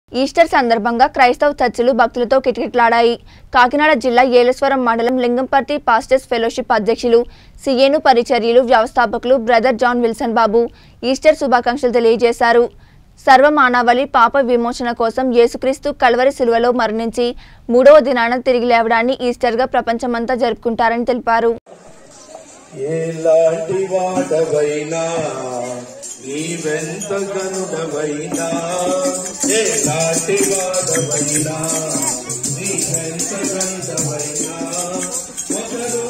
Easter సందర్భంగా క్రైస్తవ చర్చిలు భక్తులతో కిటకిటలాడాయి కాకినాడ జిల్లా ఏలేశ్వరం మండలం లింగంపర్తి పాస్టర్స్ ఫెలోషిప్ అధ్యక్షులు సిఏను పరిచర్యలు వ్యవస్థాపకులు brother John Wilson Babu Easter శుభాకాంక్షలు తెలియజేశారు సర్వమానవాళి పాప విమోచన కోసం యేసుక్రీస్తు కల్వరి శిలువలో మరణించి మూడవ దినాన తిరిగి లేవడాన్ని ఈస్టర్గా ప్రపంచమంతా జరుపుకుంటారని తెలిపారు ఎలాంటి వాడవైనా నీవెంత గనుడవైనా ఎలాంటి వాడవైనా నీవెంత గనుడవైనా ఒకరు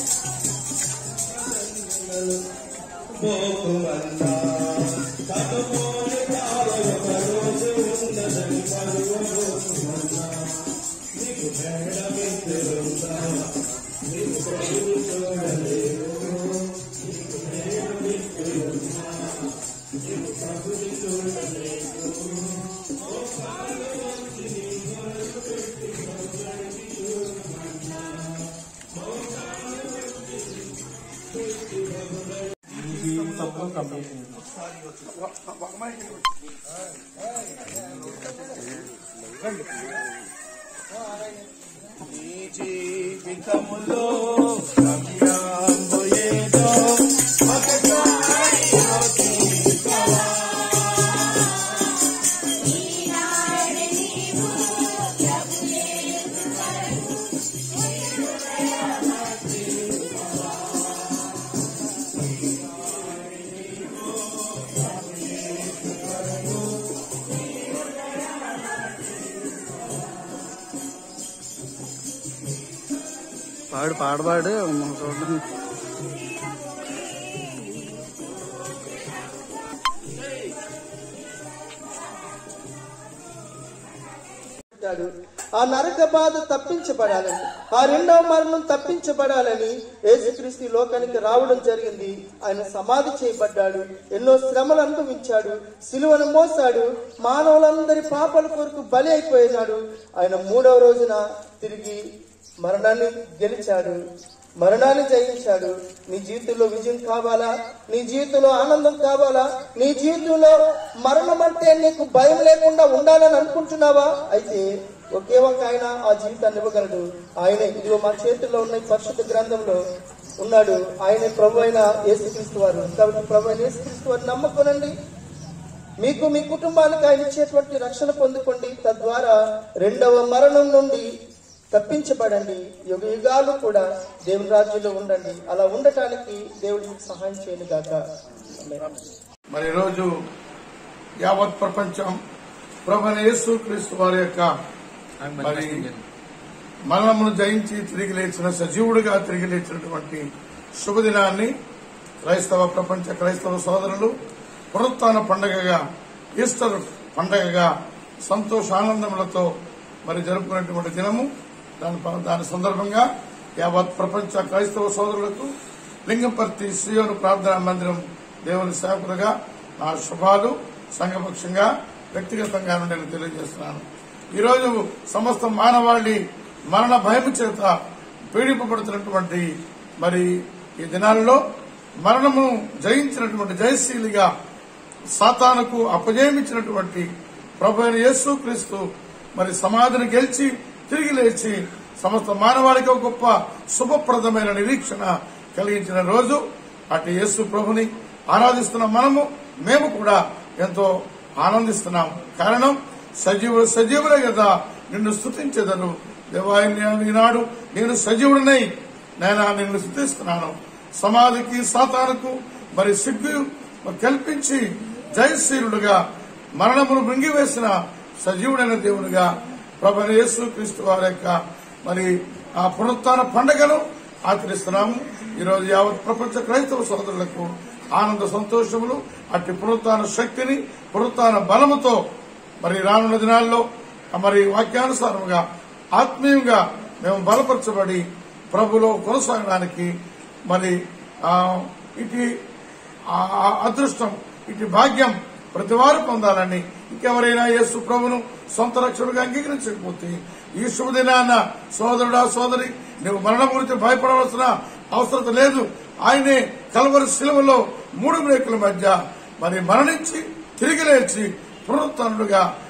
పోకువన్నా తగమోని తార ఒక రోజు ఉన్నదని పరువమోకువన్నా నీకు మేడమిత్రుందా నీకు ప్రభు చూడలేవు నీ జీవితములో గమ్యంబు ఏదో ఒకసారి ఆలోచించవా? పాడు పాడబాడు చూడండి ఉంటాడు. ఆ నరక బాధ తప్పించబడాలని ఆ రెండవ మరణం తప్పించబడాలని యేసుక్రీస్తు ఈ లోకానికి రావడం జరిగింది ఆయన సమాధి చేయబడ్డాడు ఎన్నో శ్రమలు అనుభవించాడు సిలువను మోసాడు మానవులందరి పాపల కొరకు బలి అయిపోయినాడు ఆయన మూడవ రోజున తిరిగి మరణాన్ని గెలిచాడు మరణాన్ని జయించాడు నీ జీవితంలో విజయం కావాలా నీ జీవితంలో ఆనందం కావాలా నీ జీవితంలో మరణం అంటే నీకు భయం లేకుండా ఉండాలని అనుకుంటున్నావా అయితే ఒకే ఒక ఆయన ఆ జీవితాన్ని ఇవ్వగలడు ఆయనే ఇదిగో మా చేతుల్లో ఉన్న ఈ పరిశుద్ధ గ్రంథంలో ఉన్నాడు ఆయనే ప్రభు అయిన యేసుక్రీస్తు వారు కాబట్టి ప్రభు అయిన యేసుక్రీస్తు వారు నమ్మకొనండి మీకు మీ కుటుంబానికి ఆయన ఇచ్చేటువంటి రక్షణ పొందుకోండి తద్వారా రెండవ మరణం నుండి తప్పించబడండి యుగ యుగాలు కూడా దేవుని రాజ్యంలో ఉండండి అలా ఉండటానికి దేవుడు మీకు సహాయం చేయను గాక ఆమేన్. మరి ఈరోజు యావత్ ప్రపంచం ప్రభు యేసు క్రీస్తు వారి యొక్క మరి మరణమును జయించి తిరిగి లేచిన సజీవుడిగా తిరిగి లేచినటువంటి శుభదినాన్ని క్రైస్తవ ప్రపంచ క్రైస్తవ సోదరులు పునరుత్న పండగగా ఈస్టర్ పండగగా సంతోషానందములతో మరి జరుపుకునేటువంటి దినము దాని దాని సందర్భంగా యావత్ ప్రపంచ క్రైస్తవ సోదరులకు లింగపర్తి శ్రీయోను ప్రార్థనా మందిరం దేవుని సేవకులుగా నా శుభాలు సంఘపక్షంగా వ్యక్తిగతంగా నేను తెలియజేస్తున్నాను ఈరోజు సమస్త మానవాళి మరణ భయం చేత పీడింపబడుతున్నటువంటి మరి ఈ దినాల్లో మరణము జయించినటువంటి జయశీలిగా సాతానుకు అపజయమించినటువంటి ప్రభు అయిన యేసు క్రీస్తు మరి సమాధిని గెలిచి తిరిగి లేచి సమస్త మానవాళికి ఒక గొప్ప శుభప్రదమైన నిరీక్షణ కలిగించిన రోజు అటు యేసు ప్రభుని ఆరాధిస్తున్న మనము మేము కూడా ఎంతో ఆనందిస్తున్నాం కారణం సజీవుడు సజీవులే కదా నిన్ను స్థుతించేదను దేవాయని ఈనాడు నేను సజీవుడినై నేను నిన్ను స్థుతిస్తున్నాను సమాధికి సాతానుకు మరి సిగ్గు కల్పించి జయశీలుడుగా మరణమును మృంగివేసిన సజీవుడైన దేవుడిగా ప్రభు యేసు క్రీస్తు వారి యొక్క మరి ఆ పునరుత్న పండుగను ఆచరిస్తున్నాము ఈరోజు యావత్ ప్రపంచ క్రైస్తవ సోదరులకు ఆనంద సంతోషములు అట్టి పునరుత్న శక్తిని పునరుత్న బలముతో మరి రానున్న దినాల్లో మరి వాక్యానుసారముగా ఆత్మీయంగా మేము బలపరచబడి ప్రభులో కొనసాగడానికి మరి ఆ, ఇటు ఆ ఆ అదృష్టం ఇటు భాగ్యం ప్రతి వారు పొందాలని ఇంకెవరైనా యేసు ప్రభును సొంత రక్షకుడిగా అంగీకరించకపోతే ఈ శుభదినాన్న సోదరుడా సోదరి నువ్వు మరణం గురించి భయపడవలసిన అవసరం లేదు ఆయనే కలవరి శిలువలో మూడు బ్రేకుల మధ్య మరి మరణించి తిరిగి లేచి పునరుత్నుడుగా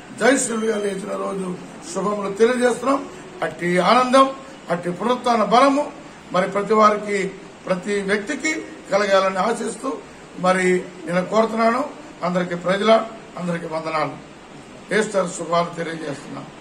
జయశ్రీలుగా లేచిన రోజు శుభములు తెలియజేస్తున్నాం అట్టి ఆనందం అట్టి పునరుత్న బలము మరి ప్రతి వారికి ప్రతి వ్యక్తికి కలగాలని ఆశిస్తూ మరి నేను కోరుతున్నాను అందరికి ప్రజల అందరికి వందనాలు ఏస్టర్ శుభాలు తెలియజేస్తున్నాను